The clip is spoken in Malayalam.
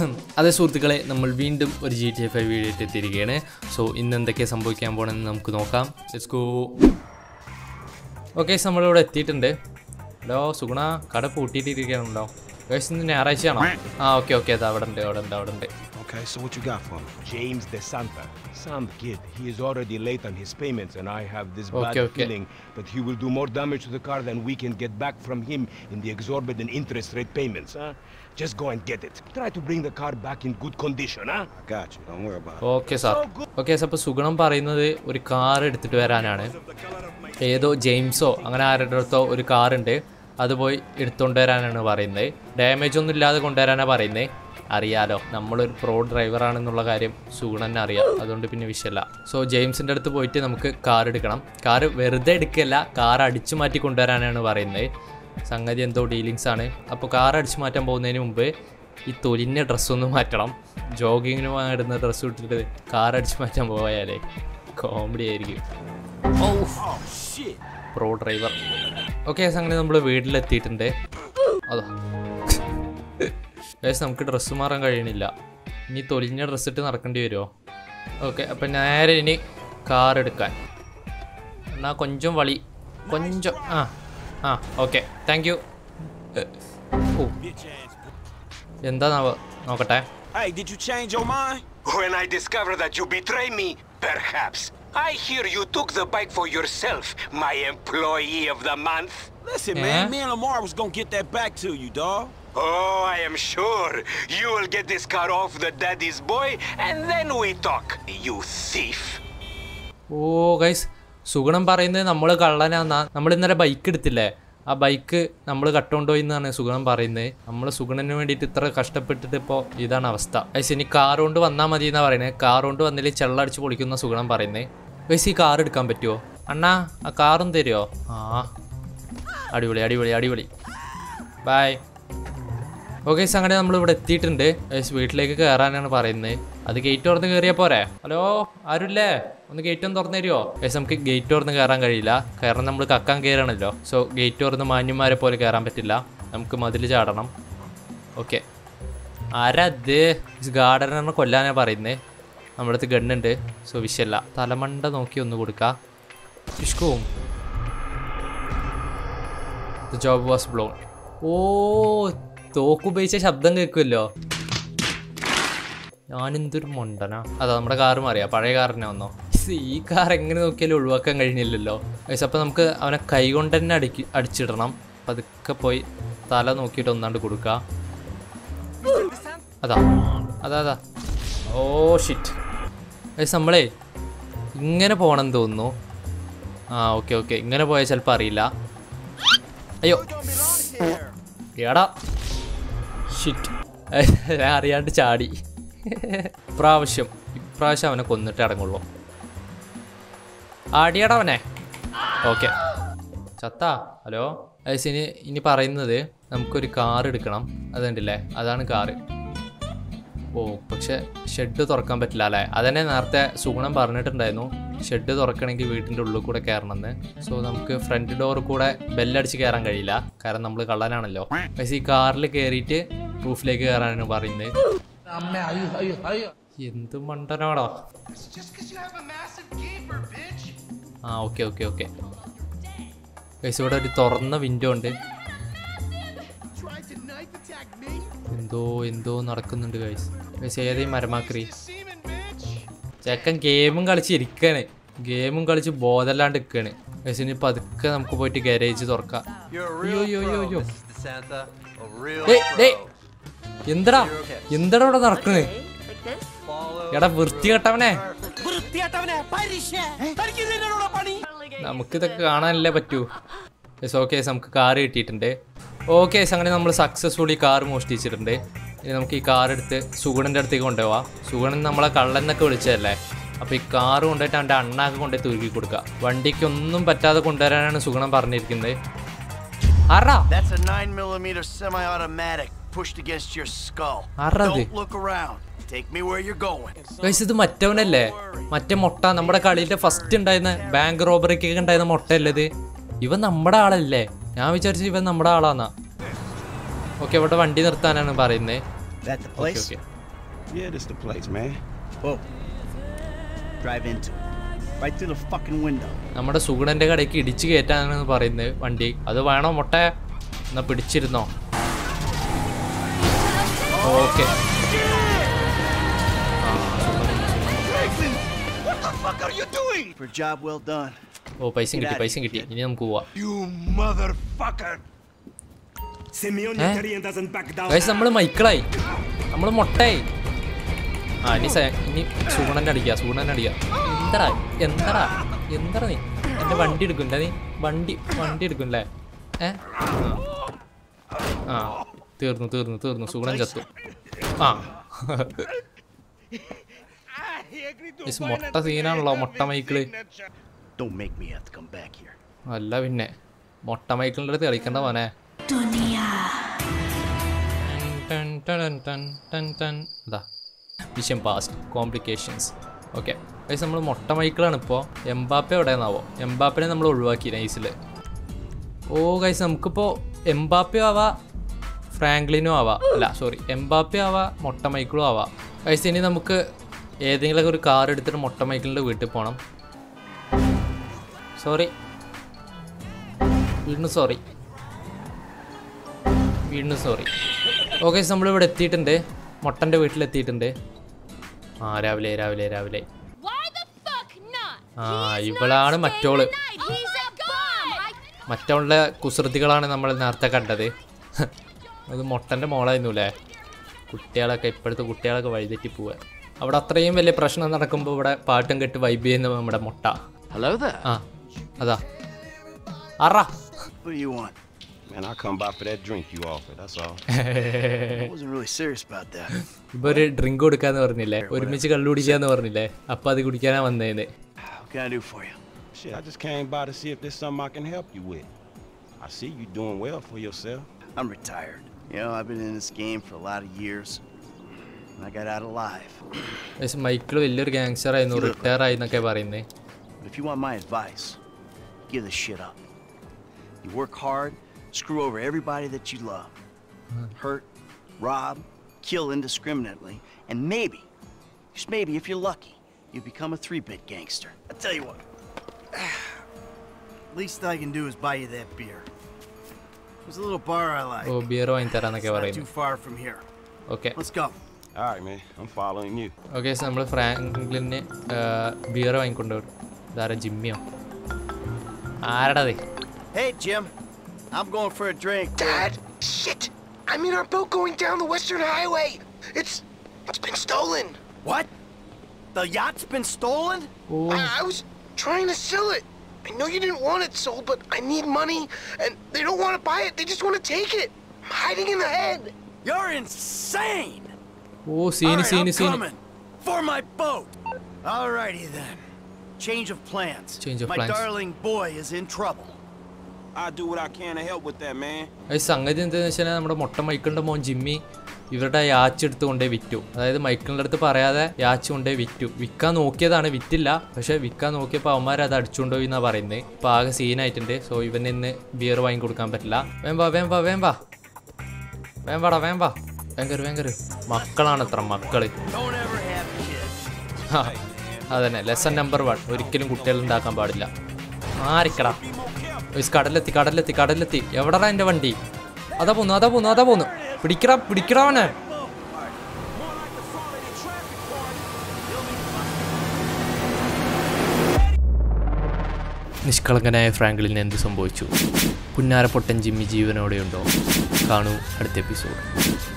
അതേ സുഹൃത്തുക്കളെ നമ്മൾ വീണ്ടും ഒരു G T F I video ആയിട്ട് എത്തിയിരിക്കുകയാണ് സോ ഇന്ന് എന്തൊക്കെ സംഭവിക്കാൻ പോകണമെന്ന് നമുക്ക് നോക്കാം ലെറ്റ്സ് ഗോ ഓക്കെ നമ്മളിവിടെ എത്തിയിട്ടുണ്ട് ഹലോ സുഗുണ കട പൂട്ടിയിട്ടിരിക്കുകയാണല്ലോ ഗൈസ് ഇന്ന് ഞായറാഴ്ചയാണോ ആ ഓക്കെ ഓക്കെ അത് അവിടെ ഉണ്ട് അവിടെ ഉണ്ട് അവിടെ ഉണ്ട് Okay, so what you got for me? James De Santa. Some kid. He is already late on his payments, and I have this bad Okay, okay. feeling that he will do more damage to the car than we can get back from him in the exorbitant interest rate payments, huh? Just go and get it. Try to bring the car back in good condition, huh? I got you. Don't worry about it. Okay sir okay sir അപ്പോൾ സുഗുണം പറയുന്നത് ഒരു കാർ എടുത്തിട്ട് വരാനാണ് ഏതോ ജെയിംസോ അങ്ങനെ ആരുടെ അടുത്തോ ഒരു കാറുണ്ട് അത് പോയി എടുത്തുകൊണ്ട് വരാനാണ് പറയുന്നത് ഡാമേജ് ഒന്നും ഇല്ലാതെ കൊണ്ടുവരാനാണ് പറയുന്നത് അറിയാലോ നമ്മളൊരു പ്രോ ഡ്രൈവറാണെന്നുള്ള കാര്യം സുഗുണനെ അറിയാം അതുകൊണ്ട് പിന്നെ വിഷയമല്ല സോ ജെയിംസിൻ്റെ അടുത്ത് പോയിട്ട് നമുക്ക് കാർ എടുക്കണം കാർ വെറുതെ എടുക്കല്ല കാർ അടിച്ചു മാറ്റി കൊണ്ടുവരാനാണ് പറയുന്നത് സംഗതി എന്തോ ഡീലിങ്സ് ആണ് അപ്പോൾ കാർ അടിച്ചു മാറ്റാൻ പോകുന്നതിന് മുമ്പ് ഈ തൊലിഞ്ഞ ഡ്രസ്സൊന്ന് മാറ്റണം ജോഗിങ്ങിന് ഇടുന്ന ഡ്രസ്സ് ഇട്ടിട്ട് കാർ അടിച്ചു മാറ്റാൻ പോയാലേ കോമഡി ആയിരിക്കും പ്രോ ഡ്രൈവർ ഓക്കെ അങ്ങനെ നമ്മൾ വീട്ടിലെത്തിയിട്ടുണ്ട് അതോ ഏകദേശം നമുക്ക് ഡ്രസ്സ് മാറാൻ കഴിയണില്ല ഇനി തൊലിഞ്ഞ ഡ്രസ്സ് ഇട്ട് നടക്കേണ്ടി വരുമോ ഓക്കെ അപ്പം നേരെ ഇനി കാർ എടുക്കാൻ എന്നാ കൊഞ്ചം വളി കൊഞ്ചം ആ ആ ഓക്കെ താങ്ക് യു ഓ എന്താ നോക്കട്ടെ Hey, did you change your mind? When I discover that you betray me, perhaps. I hear you took the bike for yourself, my employee of the month. Listen, Eh? man, me and Lamar was gonna get that back to you, dawg. Oh, I am sure you will get this car off the daddy's boy, and then we talk, you thief. Oh guys Sugunam പറയുന്നത് നമ്മൾ കള്ളനാന്നാ നമ്മൾ ഇന്നലെ ബൈക്ക് എടുത്തില്ലേ ആ ബൈക്ക് നമ്മൾ കട്ടുകൊണ്ടുപോയി എന്നാണ് സുഗുണം പറയുന്നത് നമ്മൾ സുഗുണന് വേണ്ടിയിട്ട് ഇത്ര കഷ്ടപ്പെട്ടിട്ട് ഇപ്പോൾ ഇതാണ് അവസ്ഥ ഗൈസ് ഇനി കാർ കൊണ്ട് വന്നാൽ മതി എന്നാണ് പറയുന്നത് കാർ കൊണ്ട് വന്നില്ല ചെള്ളടിച്ച് പൊളിക്കുന്ന സുഗുണം പറയുന്നത് ഗൈസ് ഈ കാർ എടുക്കാൻ പറ്റുമോ അണ്ണാ ആ കാറും തരുമോ ആ അടിപൊളി അടിപൊളി അടിപൊളി ബൈ ഓക്കെ അങ്ങനെ നമ്മൾ ഇവിടെ എത്തിയിട്ടുണ്ട് ഗൈസ് വീട്ടിലേക്ക് കയറാനാണ് പറയുന്നത് അത് ഗേറ്റ് തുറന്ന് കയറിയാൽ പോരെ ഹലോ ആരുമില്ലേ ഒന്ന് ഗേറ്റ് ഒന്ന് തുറന്നു തരുമോ ഗൈസ് നമുക്ക് ഗേറ്റ് തുറന്ന് കയറാൻ കഴിയില്ല കാരണം നമ്മൾ കക്കാൻ കയറണല്ലോ സോ ഗേറ്റ് തുറന്ന് മാന്യന്മാരെ പോലെ കയറാൻ പറ്റില്ല നമുക്ക് മതിൽ ചാടണം ഓക്കെ ആരാ ഇത് ഗാർഡനെ കൊല്ലാനാ പറയുന്നത് നമ്മുടെ അടുത്ത് ഗണ്ണുണ്ട് സോ വിഷയമല്ല തലമണ്ട നോക്കി ഒന്ന് കൊടുക്കാം ഇഷ്കവും the job was blown oh തോക്കുപയോഗിച്ച ശബ്ദം കേൾക്കുമല്ലോ ഞാനെന്തൊരു മൊണ്ടനാ അതാ നമ്മുടെ കാറ് മാറിയാ പഴയ കാറിനെ വന്നോ ശ്ശ്, ഈ കാർ എങ്ങനെ നോക്കിയാലും ഒഴിവാക്കാൻ കഴിഞ്ഞില്ലല്ലോ ഗൈസ് അപ്പോൾ നമുക്ക് അവനെ കൈ കൊണ്ട് തന്നെ അടിക്ക് അടിച്ചിടണം പതുക്കെ പോയി തല നോക്കിയിട്ട് ഒന്നാണ്ട് കൊടുക്കുക അതാ അതാ അതാ ഓ ഷിറ്റ് ഗൈസ് നമ്മളേ ഇങ്ങനെ പോകണമെന്ന് തോന്നുന്നു ആ ഓക്കെ ഓക്കെ ഇങ്ങനെ പോയാൽ ചിലപ്പോൾ അറിയില്ല അയ്യോ എടാ ഷിറ്റ് ഞാൻ അറിയാണ്ട് ചാടി ഇപ്രാവശ്യം ഇപ്രാവശ്യം അവനെ കൊന്നിട്ട് ഇറങ്ങുള്ളൂ ആടിയടാ അവനെ ഓക്കെ ചത്താ ഹലോ ഐസ് ഇനി ഇനി പറയുന്നത് നമുക്കൊരു കാർ എടുക്കണം അതുണ്ടല്ലേ അതാണ് കാറ് ഓ പക്ഷെ ഷെഡ് തുറക്കാൻ പറ്റില്ല അല്ലേ അതന്നെ നേരത്തെ സുഗുണം പറഞ്ഞിട്ടുണ്ടായിരുന്നു ഷെഡ് തുറക്കണമെങ്കിൽ വീട്ടിൻ്റെ ഉള്ളിൽ കൂടെ കയറണമെന്ന് സോ നമുക്ക് ഫ്രണ്ട് ഡോർ കൂടെ ബെല്ലടിച്ച് കയറാൻ കഴിയില്ല കാരണം നമ്മൾ കള്ളനാണല്ലോ പക്ഷേ ഈ കാറിൽ കയറിയിട്ട് റൂഫിലേക്ക് കയറാനാണ് പറയുന്നത് എന്ത് മണ്ടനാടാ ആ ഓക്കെ ഓക്കെ ഓക്കെ ഗൈസ് ഇവിടെ ഒരു തുറന്ന വിൻഡോ ഉണ്ട് എന്തോ എന്തോ നടക്കുന്നുണ്ട് ഗൈസ് ഗൈസ് ഏതേ മരമാക്രി ചെക്കൻ ഗെയിമും കളിച്ച് ഇരിക്കാണ് ഗെയിമും കളിച്ച് ബോധല്ലാണ്ട് നിൽക്കാണ് ഗൈസ് ഇനി പതുക്കെ നമുക്ക് പോയിട്ട് ഗാരേജ് തുറക്കാം You're a അയ്യോ real അയ്യോ അയ്യോ pro, അയ്യോ Mrs. DeSanta. A real day day pro. എന്തടാ എന്തടാ ഇവിടെ നടക്കുന്നത് like this? Follow എടാ വൃത്തി കെട്ടവനെ വൃത്തിയായിട്ടവനെ പരീക്ഷ തനിക്ക് ഇതിനോടോ പണി നമുക്കിതൊക്കെ കാണാനല്ലേ പറ്റൂ യെസ് ഓക്കെ നമുക്ക് കാർ കിട്ടിയിട്ടുണ്ട് ഓക്കെ അങ്ങനെ നമ്മൾ സക്സസ്ഫുള്ളി കാർ മോഷ്ടിച്ചിട്ടുണ്ട് ഇനി നമുക്ക് ഈ കാർ എടുത്ത് സുഗുണൻ്റെ അടുത്തേക്ക് കൊണ്ടുപോവാം സുഗുണൻ നമ്മളെ കള്ളെന്നൊക്കെ വിളിച്ചതല്ലേ അപ്പോൾ ഈ കാർ കൊണ്ടുപോയിട്ട് അവൻ്റെ അണ്ണാക്ക് കൊണ്ടുപോയി തുരുക്കി കൊടുക്കുക വണ്ടിക്ക് ഒന്നും പറ്റാതെ കൊണ്ടുവരാനാണ് സുഗുണം പറഞ്ഞിരിക്കുന്നത് ആറാ That's a 9 millimeter semi-automatic pushed against your skull. ആറാത് Don't look around. Take me where you're going. Guys ഇത് മറ്റവനല്ലേ മറ്റേ മുട്ട നമ്മുടെ കളിയിലെ ഫസ്റ്റ് ഉണ്ടായിരുന്ന ബാങ്ക് റോബറിക്കൊക്കെ ഉണ്ടായിരുന്ന മുട്ടയല്ലേ ഇത് ഇവൻ നമ്മുടെ ആളല്ലേ ഞാൻ വിചാരിച്ചു ഇവൻ നമ്മുടെ ആളാന്നാ ഓക്കെ ഇവിടെ വണ്ടി നിർത്താനാണ് പറയുന്നത് That the okay place? Okay Yeah, this the place, man. Whoa. Drive into it. Right through the fucking window. നമ്മുടെ സുഗുണന്റെ കടയ്ക്ക് ഇടിച്ചു കയറ്റാനാണ് പറയുന്നത് വണ്ടി അത് വേണോ മുട്ട എന്നാ പിടിച്ചിരുന്നോ okay What the fuck are you doing? For a job well done. ഓ പൈസ കിട്ടി പൈസ കിട്ടി ഇനി നമുക്ക് പോവാം You motherfucker! Simeon Eh? Italian doesn't back down. Guys നമ്മൾ മൈക്കിളായി നമ്മൾ മുട്ടയായി ആ ഇനി സെ- ഇനി സുഗുണന്റെ അടിക്കുക സുഗുണന്റെ അടിക്കുക എന്തടാ എന്തടാ എന്തടാ നീ എന്റെ വണ്ടി എടുക്കില്ല നീ വണ്ടി വണ്ടി എടുക്കില്ലേ ഏ ആ തീർന്നു തീർന്നു തീർന്നു സുഗുണൻ ചത്തു ആ Guys, മൊട്ട സീനാണല്ലോ മൊട്ട Michael Don't make me have to come back here. അല്ല പിന്നെ മൊട്ട മൈക്കിളിൻ്റെ അടുത്ത് കളിക്കണ്ട മോനെ ടൺ ടൺ ടൺ ടൺ ടൺ. ഇതാ vision past complications okay guys നമ്മൾ മൊട്ട മൈക്കിളാണ് ഇപ്പോൾ എംബാപ്പ എവിടെയെന്നാവോ എംബാപ്പിനെ നമ്മൾ ഒഴിവാക്കി നൈസിൽ ഓ ഗൈസ് നമുക്കിപ്പോൾ എംബാപ്പയോ ആവാ ഫ്രാങ്ക്ലിനോ ആവാ അല്ല സോറി എംബാപ്പയോ ആവാ മൊട്ട മൈക്കിളും ആവാ ഗൈസ് ഇനി നമുക്ക് ഏതെങ്കിലുമൊക്കെ ഒരു കാർ എടുത്തിട്ട് മൊട്ട മൈക്കിളിൻ്റെ വീട്ടിൽ പോകണം സോറി വീണ്ടും സോറി വീണ്ടും സോറി ഓക്കെ നമ്മളിവിടെ എത്തിയിട്ടുണ്ട് മൊട്ടൻ്റെ വീട്ടിലെത്തിയിട്ടുണ്ട് ആ രാവിലെ രാവിലെ രാവിലെ Why the fuck not? ആ He's ഇവളാണ് not മറ്റോള് staying the night. He's a bum. I മറ്റവളുടെ കുസൃതികളാണ് നമ്മൾ നേരത്തെ കണ്ടത് അത് മൊട്ടൻ്റെ മോളായിരുന്നു അല്ലേ കുട്ടികളൊക്കെ ഇപ്പോഴത്തെ കുട്ടികളൊക്കെ വഴിതെറ്റി പോവുക അവിടെ അത്രയും വലിയ പ്രശ്നം നടക്കുമ്പോൾ ഇവിടെ പാട്ടും കെട്ട് വൈബ് ചെയ്യുന്ന നമ്മുടെ മുട്ട Hello there. ആ അതാ അറ What do you want? Man, I come by for that drink you offered, that's all. I wasn't really serious about that. ഇപ്പൊ ഒരു ഡ്രിങ്ക് കൊടുക്കാന്ന് പറഞ്ഞില്ലേ ഒരുമിച്ച് കള്ളു കുടിക്കാന്ന് പറഞ്ഞില്ലേ അപ്പൊ അത് കുടിക്കാനാ വന്നേന്ന് What can I do for you? Shit, I just came by to see if there's something I can help you with. I see you doing well for yourself. I'm retired. You know, I've been in this game for a lot of years. And I got out alive. പക്ഷെ മൈക്കിൾ വലിയൊരു ഗാങ്സ്റ്റർ ആയിരുന്നു റിട്ടയർ ആയി എന്നൊക്കെ പറയുന്നേ But if you want my advice, give this shit up. You work hard, screw over everybody that you love. Hurt, rob, kill indiscriminately, and maybe, just maybe if you're lucky, you become a three-bit gangster. I tell you what. Least I can do is buy you that beer. There's a little bar I like. ഓ ബിയർ വാങ്ങി It's തരാന്നൊക്കെ not too പറയുന്നു far from here. Okay Let's go. All right, man, I'm following you. Okay നമ്മൾ ഫ്രാങ്ക്ലിന് ബിയർ വാങ്ങിക്കൊണ്ടുവരും ഇതാരാ ജിമ്മിയോ ആരടാ അത് Hey, Jim. I'm going for a drink. Dad, shit! I'm in our boat going down the Western Highway. It's it's been stolen. What? The yacht's been stolen? I, I was trying to sell it. I know you didn't want it sold, but I need money, and they don't want to buy it. They just want to take it. I'm hiding in the head. You're insane! ഓ scene All right, scene I'm scene coming for my boat. Alrighty then. Change of plans. Change of my plans. darling boy is in trouble. I'll do what I can to help with that, man. അത് സംഗതി എന്താണെന്ന് വെച്ചാൽ നമ്മുടെ മൊട്ട മൈക്കിളിൻ്റെ മോൻ ജിമ്മി ഇവരുടെ യാച്ച് എടുത്ത് കൊണ്ടേ വിറ്റു അതായത് മൈക്കിളിൻ്റെ അടുത്ത് പറയാതെ യാച്ച് കൊണ്ടേ വിറ്റു വിൽക്കാൻ നോക്കിയതാണ് വിറ്റില്ല പക്ഷെ വിൽക്കാൻ നോക്കിയപ്പോൾ അവന്മാർ അത് അടിച്ചുകൊണ്ടുപോയി എന്നാണ് പറയുന്നത് ഇപ്പോൾ ആകെ സീനായിട്ടുണ്ട് സോ ഇവന് ഇന്ന് ബിയർ വാങ്ങി കൊടുക്കാൻ പറ്റില്ല വേമ്പാ വേമ്പാ വേമ്പാ വേമ്പാടാ വേമ്പാ വേങ്കര് വേങ്കര് മക്കളാണ് അത്ര മക്കള് Don't ever have kids. ഹാ, അതന്നെ ലെസൺ നമ്പർ വൺ ഒരിക്കലും കുട്ടികൾ ഉണ്ടാക്കാൻ പാടില്ല ആരിക്കടാ ഒയ്സ് കടലെത്തി കടലെത്തി കടലെത്തി എവിടെടാ എൻ്റെ വണ്ടി അതാ പോന്നു അതാ പോന്നു അതാ പോന്നു പിടിക്കടാ പിടിക്കടാ അവനെ നിഷ്കളങ്കനായ ഫ്രാങ്ക്ലിന് എന്ത് സംഭവിച്ചു പുന്നാരപ്പൊട്ടൻ ജിമ്മി ജീവനോടെയുണ്ടോ കാണൂ അടുത്ത എപ്പിസോഡ്